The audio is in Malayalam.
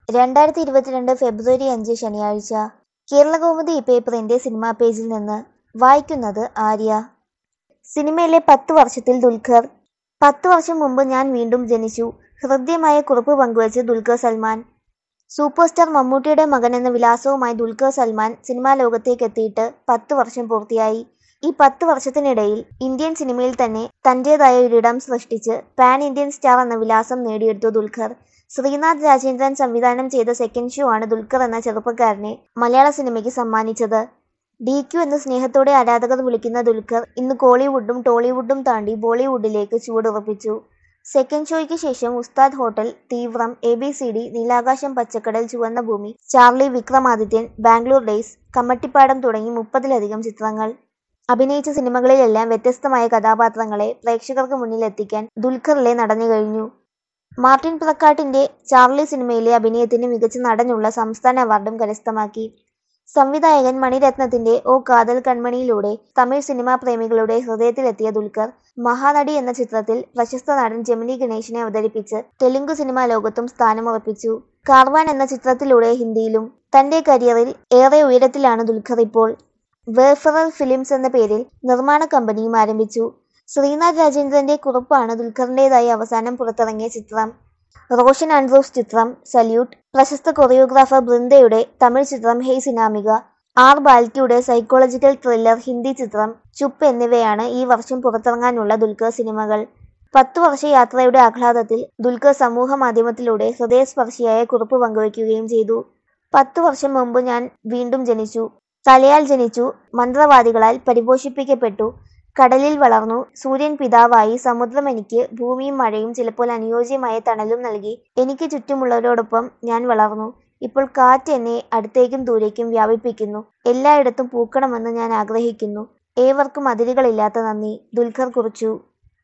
രണ്ടായിരത്തി ഇരുപത്തിരണ്ട് ഫെബ്രുവരി അഞ്ച് ശനിയാഴ്ച കേരളകൗമുദി പേപ്പറിന്റെ സിനിമാ പേജിൽ നിന്ന് വായിക്കുന്നത് ആര്യ സിനിമയിലെ പത്ത് വർഷത്തിൽ ദുൽഖർ പത്ത് വർഷം മുമ്പ് ഞാൻ വീണ്ടും ജനിച്ചു ഹൃദ്യമായ കുറിപ്പ് പങ്കുവച്ച് ദുൽഖർ സൽമാൻ സൂപ്പർ സ്റ്റാർ മമ്മൂട്ടിയുടെ മകൻ എന്ന വിലാസവുമായി ദുൽഖർ സൽമാൻ സിനിമാ ലോകത്തേക്ക് എത്തിയിട്ട് പത്ത് വർഷം പൂർത്തിയായി ഈ പത്ത് വർഷത്തിനിടയിൽ ഇന്ത്യൻ സിനിമയിൽ തന്നെ തന്റേതായ ഒരിടം സൃഷ്ടിച്ച് പാൻ ഇന്ത്യൻ സ്റ്റാർ എന്ന വിലാസം നേടിയെടുത്തു ദുൽഖർ ശ്രീനാഥ് രാജേന്ദ്രൻ സംവിധാനം ചെയ്ത സെക്കൻഡ് ഷോ ആണ് ദുൽഖർ എന്ന ചെറുപ്പക്കാരനെ മലയാള സിനിമയ്ക്ക് സമ്മാനിച്ചത് ഡി ക്യു എന്ന് സ്നേഹത്തോടെ ആരാധകർ വിളിക്കുന്ന ദുൽഖർ ഇന്ന് കോളിവുഡും ടോളിവുഡും താണ്ടി ബോളിവുഡിലേക്ക് ചുവടുറപ്പിച്ചു സെക്കൻഡ് ഷോയ്ക്ക് ശേഷം Ustad Hotel Theevram A B C D Neelakasham Pachakadal Chuvanna Bhoomi Charlie Vikramadithyan Bangalore Days Kammattipadam തുടങ്ങി മുപ്പതിലധികം ചിത്രങ്ങൾ അഭിനയിച്ച സിനിമകളിലെല്ലാം വ്യത്യസ്തമായ കഥാപാത്രങ്ങളെ പ്രേക്ഷകർക്ക് മുന്നിൽ എത്തിക്കാൻ ദുൽഖറിലെ നടന്നു കഴിഞ്ഞു മാർട്ടിൻ പ്രക്കാട്ടിന്റെ ചാർലി സിനിമയിലെ അഭിനയത്തിന് മികച്ച നടനുള്ള സംസ്ഥാന അവാർഡും കരസ്ഥമാക്കി സംവിധായകൻ മണിരത്നത്തിന്റെ ഓ കാതൽ കൺമണിയിലൂടെ തമിഴ് സിനിമാ പ്രേമികളുടെ ഹൃദയത്തിലെത്തിയ ദുൽഖർ മഹാനടി എന്ന ചിത്രത്തിൽ പ്രശസ്ത നടൻ ജെമിനി ഗണേശിനെ അവതരിപ്പിച്ച് തെലുങ്ക് സിനിമാ ലോകത്തും സ്ഥാനമുറപ്പിച്ചു കാർവാൻ എന്ന ചിത്രത്തിലൂടെ ഹിന്ദിയിലും തന്റെ കരിയറിൽ ഏറെ ഉയരത്തിലാണ് ദുൽഖർ ഇപ്പോൾ വേഫറൽ ഫിലിംസ് എന്ന പേരിൽ നിർമ്മാണ കമ്പനിയും ആരംഭിച്ചു ശ്രീനാഥ് രാജേന്ദ്രന്റെ കുറിപ്പാണ് ദുൽഖറിന്റേതായി അവസാനം പുറത്തിറങ്ങിയ ചിത്രം റോഷൻ ആൻഡ്രൂസ് ചിത്രം സല്യൂട്ട് പ്രശസ്ത കൊറിയോഗ്രാഫർ ബൃന്ദയുടെ തമിഴ് ചിത്രം ഹെയ് സിനാമിക ആർ ബാൽക്കിയുടെ സൈക്കോളജിക്കൽ ത്രില്ലർ ഹിന്ദി ചിത്രം ചുപ്പ് എന്നിവയാണ് ഈ വർഷം പുറത്തിറങ്ങാനുള്ള ദുൽഖർ സിനിമകൾ പത്തു വർഷ യാത്രയുടെ ആഹ്ലാദത്തിൽ ദുൽഖർ സമൂഹ മാധ്യമത്തിലൂടെ ഹൃദയസ്പർശിയായ കുറിപ്പ് പങ്കുവയ്ക്കുകയും ചെയ്തു പത്തു വർഷം മുമ്പ് ഞാൻ വീണ്ടും ജനിച്ചു തലയാൽ ജനിച്ചു മന്ത്രവാദികളാൽ പരിപോഷിപ്പിക്കപ്പെട്ടു കടലിൽ വളർന്നു സൂര്യൻ പിതാവായി സമുദ്രം എനിക്ക് ഭൂമിയും മഴയും ചിലപ്പോൾ അനുയോജ്യമായ തണലും നൽകി എനിക്ക് ചുറ്റുമുള്ളവരോടൊപ്പം ഞാൻ വളർന്നു ഇപ്പോൾ കാറ്റ് എന്നെ അടുത്തേക്കും ദൂരേക്കും വ്യാപിപ്പിക്കുന്നു എല്ലായിടത്തും പൂക്കണമെന്ന് ഞാൻ ആഗ്രഹിക്കുന്നു ഏവർക്കും അതിരുകളില്ലാത്ത നന്ദി ദുൽഖർ കുറിച്ചു